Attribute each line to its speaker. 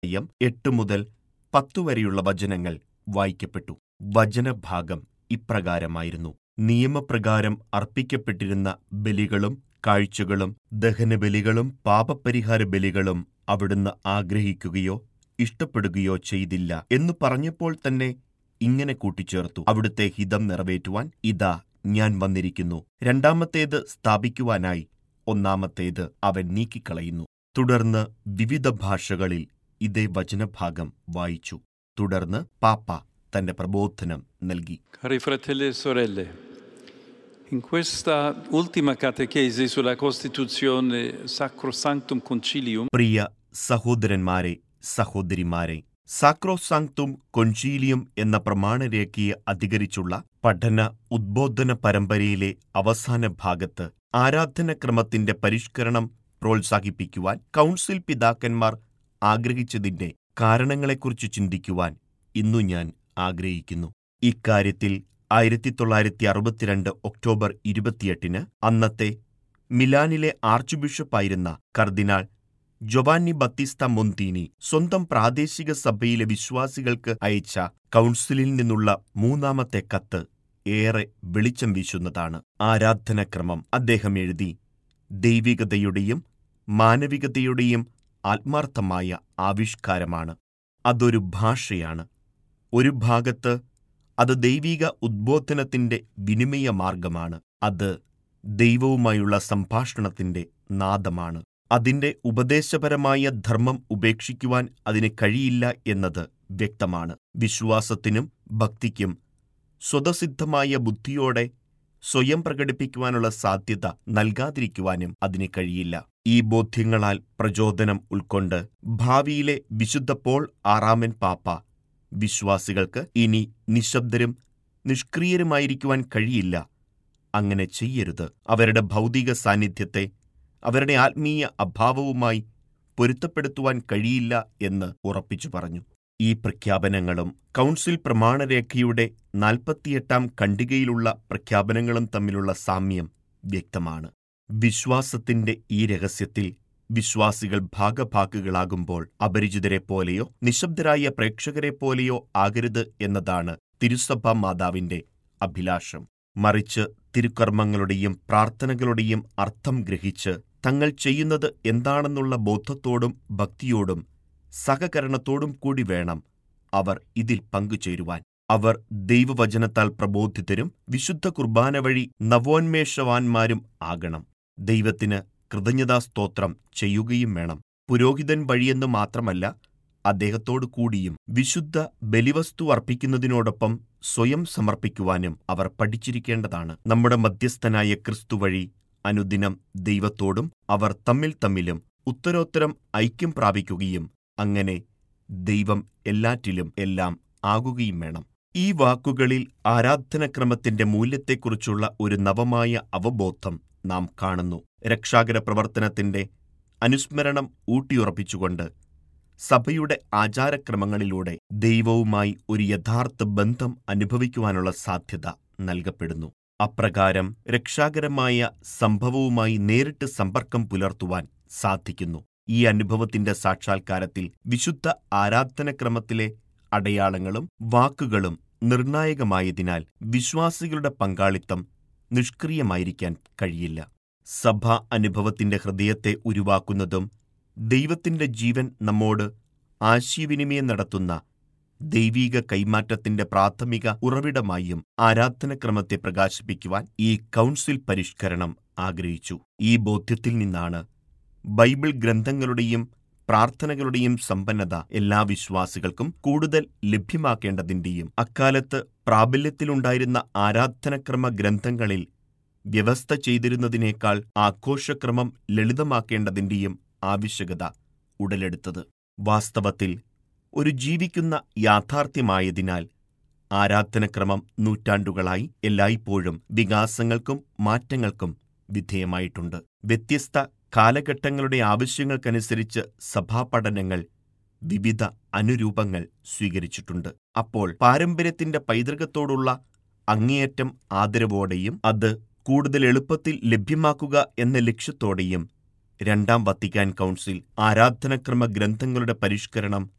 Speaker 1: യം എട്ട് മുതൽ പത്തു വരെയുള്ള വചനങ്ങൾ വായിക്കപ്പെട്ടു വചനഭാഗം ഇപ്രകാരമായിരുന്നു നിയമപ്രകാരം അർപ്പിക്കപ്പെട്ടിരുന്ന ബലികളും കാഴ്ചകളും ദഹനബലികളും പാപപരിഹാര ബലികളും അവിടുന്ന് ആഗ്രഹിക്കുകയോ ഇഷ്ടപ്പെടുകയോ ചെയ്തില്ല എന്നു പറഞ്ഞപ്പോൾ തന്നെ ഇങ്ങനെ കൂട്ടിച്ചേർത്തു അവിടുത്തെ ഹിതം നിറവേറ്റുവാൻ ഇതാ ഞാൻ വന്നിരിക്കുന്നു രണ്ടാമത്തേത് സ്ഥാപിക്കുവാനായി ഒന്നാമത്തേത് അവൻ നീക്കിക്കളയുന്നു തുടർന്ന് വിവിധ ഭാഷകളിൽ ഇതേ വചനഭാഗം വായിച്ചു തുടർന്ന് പാപ്പ തന്റെ പ്രബോധനം നൽകി
Speaker 2: Cari fratelli e sorelle, in questa ultima catechesi sulla Costituzione Sacrosanctum Concilium
Speaker 1: പ്രിയ സഹോദരന്മാരെ സഹോദരിമാരെ സാക്രോസാങ്ക്തും കൊഞ്ചീലിയം എന്ന പ്രമാണരേഖയെ അധികരിച്ചുള്ള പഠന ഉദ്ബോധന പരമ്പരയിലെ അവസാന ഭാഗത്ത് ആരാധനക്രമത്തിന്റെ പരിഷ്കരണം പ്രോത്സാഹിപ്പിക്കുവാൻ കൗൺസിൽ പിതാക്കന്മാർ ആഗ്രഹിച്ചതിന്റെ കാരണങ്ങളെക്കുറിച്ച് ചിന്തിക്കുവാൻ ഇന്നു ഞാൻ ആഗ്രഹിക്കുന്നു ഇക്കാര്യത്തിൽ ആയിരത്തി തൊള്ളായിരത്തി അറുപത്തിരണ്ട് ഒക്ടോബർ ഇരുപത്തിയെട്ടിന് അന്നത്തെ മിലാനിലെ ആർച്ച് ബിഷപ്പായിരുന്ന കർദിനാൾ ജൊവാനി ബത്തിസ്ത മൊന്തീനി സ്വന്തം പ്രാദേശിക സഭയിലെ വിശ്വാസികൾക്ക് അയച്ച കൗൺസിലിൽ നിന്നുള്ള മൂന്നാമത്തെ കത്ത് ഏറെ വെളിച്ചം വീശുന്നതാണ് ആരാധനക്രമം അദ്ദേഹം എഴുതി ദൈവികതയുടെയും മാനവികതയുടെയും ആത്മാർത്ഥമായ ആവിഷ്കാരമാണ് അതൊരു ഭാഷയാണ് ഒരു ഭാഗത്ത് അത് ദൈവിക ഉദ്ബോധനത്തിന്റെ വിനിമയ മാർഗമാണ് അത് ദൈവവുമായുള്ള സംഭാഷണത്തിന്റെ നാദമാണ് അതിന്റെ ഉപദേശപരമായ ധർമ്മം ഉപേക്ഷിക്കുവാൻ അതിന് കഴിയില്ല എന്നത് വ്യക്തമാണ് വിശ്വാസത്തിനും ഭക്തിക്കും സ്വതസിദ്ധമായ ബുദ്ധിയോടെ സ്വയം പ്രകടിപ്പിക്കുവാനുള്ള സാധ്യത നൽകാതിരിക്കുവാനും അതിന് കഴിയില്ല ഈ ബോധ്യങ്ങളാൽ പ്രചോദനം ഉൾക്കൊണ്ട് ഭാവിയിലെ വിശുദ്ധ പോൾ ആറാമൻ പാപ്പ വിശ്വാസികൾക്ക് ഇനി നിശബ്ദരും നിഷ്ക്രിയരുമായിരിക്കുവാൻ കഴിയില്ല അങ്ങനെ ചെയ്യരുത് അവരുടെ ഭൗതിക സാന്നിധ്യത്തെ അവരുടെ ആത്മീയ അഭാവവുമായി പൊരുത്തപ്പെടുത്തുവാൻ കഴിയില്ല എന്ന് ഉറപ്പിച്ചു പറഞ്ഞു ഈ പ്രഖ്യാപനങ്ങളും കൗൺസിൽ പ്രമാണരേഖയുടെ നാൽപ്പത്തിയെട്ടാം ഖണ്ഡികയിലുള്ള പ്രഖ്യാപനങ്ങളും തമ്മിലുള്ള സാമ്യം വ്യക്തമാണ് വിശ്വാസത്തിന്റെ ഈ രഹസ്യത്തിൽ വിശ്വാസികൾ ഭാഗഭാക്കുകളാകുമ്പോൾ അപരിചിതരെപ്പോലെയോ നിശബ്ദരായ പ്രേക്ഷകരെപ്പോലെയോ ആകരുത് എന്നതാണ് തിരുസഭ മാതാവിന്റെ അഭിലാഷം മറിച്ച് തിരുക്കർമ്മങ്ങളുടെയും പ്രാർത്ഥനകളുടെയും അർത്ഥം ഗ്രഹിച്ച് തങ്ങൾ ചെയ്യുന്നത് എന്താണെന്നുള്ള ബോധത്തോടും ഭക്തിയോടും സഹകരണത്തോടും കൂടി വേണം അവർ ഇതിൽ പങ്കുചേരുവാൻ അവർ ദൈവവചനത്താൽ പ്രബോധിതരും വിശുദ്ധ കുർബാന വഴി നവോന്മേഷവാന്മാരും ആകണം ദൈവത്തിന് കൃതജ്ഞതാസ്തോത്രം ചെയ്യുകയും വേണം പുരോഹിതൻ വഴിയെന്നു മാത്രമല്ല അദ്ദേഹത്തോടു കൂടിയും വിശുദ്ധ ബലിവസ്തു അർപ്പിക്കുന്നതിനോടൊപ്പം സ്വയം സമർപ്പിക്കുവാനും അവർ പഠിച്ചിരിക്കേണ്ടതാണ് നമ്മുടെ മധ്യസ്ഥനായ ക്രിസ്തു വഴി അനുദിനം ദൈവത്തോടും അവർ തമ്മിൽ തമ്മിലും ഉത്തരോത്തരം ഐക്യം പ്രാപിക്കുകയും അങ്ങനെ ദൈവം എല്ലാറ്റിലും എല്ലാം ആകുകയും വേണം ഈ വാക്കുകളിൽ ആരാധനക്രമത്തിന്റെ മൂല്യത്തെക്കുറിച്ചുള്ള ഒരു നവമായ അവബോധം നാം കാണുന്നു രക്ഷാകര പ്രവർത്തനത്തിന്റെ അനുസ്മരണം ഊട്ടിയുറപ്പിച്ചുകൊണ്ട് സഭയുടെ ആചാരക്രമങ്ങളിലൂടെ ദൈവവുമായി ഒരു യഥാർത്ഥ ബന്ധം അനുഭവിക്കുവാനുള്ള സാധ്യത നൽകപ്പെടുന്നു അപ്രകാരം രക്ഷാകരമായ സംഭവവുമായി നേരിട്ട് സമ്പർക്കം പുലർത്തുവാൻ സാധിക്കുന്നു ഈ അനുഭവത്തിന്റെ സാക്ഷാത്കാരത്തിൽ വിശുദ്ധ ആരാധനക്രമത്തിലെ അടയാളങ്ങളും വാക്കുകളും നിർണായകമായതിനാൽ വിശ്വാസികളുടെ പങ്കാളിത്തം നിഷ്ക്രിയമായിരിക്കാൻ കഴിയില്ല സഭാ അനുഭവത്തിന്റെ ഹൃദയത്തെ ഉരുവാക്കുന്നതും ദൈവത്തിന്റെ ജീവൻ നമ്മോട് ആശയവിനിമയം നടത്തുന്ന ദൈവീക കൈമാറ്റത്തിന്റെ പ്രാഥമിക ഉറവിടമായും ആരാധനക്രമത്തെ പ്രകാശിപ്പിക്കുവാൻ ഈ കൗൺസിൽ പരിഷ്കരണം ആഗ്രഹിച്ചു ഈ ബോധ്യത്തിൽ നിന്നാണ് ബൈബിൾ ഗ്രന്ഥങ്ങളുടെയും പ്രാർത്ഥനകളുടെയും സമ്പന്നത എല്ലാ വിശ്വാസികൾക്കും കൂടുതൽ ലഭ്യമാക്കേണ്ടതിന്റെയും അക്കാലത്ത് പ്രാബല്യത്തിലുണ്ടായിരുന്ന ആരാധനക്രമ ഗ്രന്ഥങ്ങളിൽ വ്യവസ്ഥ ചെയ്തിരുന്നതിനേക്കാൾ ആഘോഷക്രമം ലളിതമാക്കേണ്ടതിന്റെയും ആവശ്യകത ഉടലെടുത്തത് വാസ്തവത്തിൽ ഒരു ജീവിക്കുന്ന യാഥാർത്ഥ്യമായതിനാൽ ആരാധനക്രമം നൂറ്റാണ്ടുകളായി എല്ലായ്പ്പോഴും വികാസങ്ങൾക്കും മാറ്റങ്ങൾക്കും വിധേയമായിട്ടുണ്ട് വ്യത്യസ്ത കാലഘട്ടങ്ങളുടെ ആവശ്യങ്ങൾക്കനുസരിച്ച് സഭാപഠനങ്ങൾ വിവിധ അനുരൂപങ്ങൾ സ്വീകരിച്ചിട്ടുണ്ട് അപ്പോൾ പാരമ്പര്യത്തിന്റെ പൈതൃകത്തോടുള്ള അങ്ങേയറ്റം ആദരവോടെയും അത് കൂടുതൽ എളുപ്പത്തിൽ ലഭ്യമാക്കുക എന്ന ലക്ഷ്യത്തോടെയും രണ്ടാം വത്തിക്കാൻ കൗൺസിൽ ആരാധനക്രമ ഗ്രന്ഥങ്ങളുടെ പരിഷ്കരണം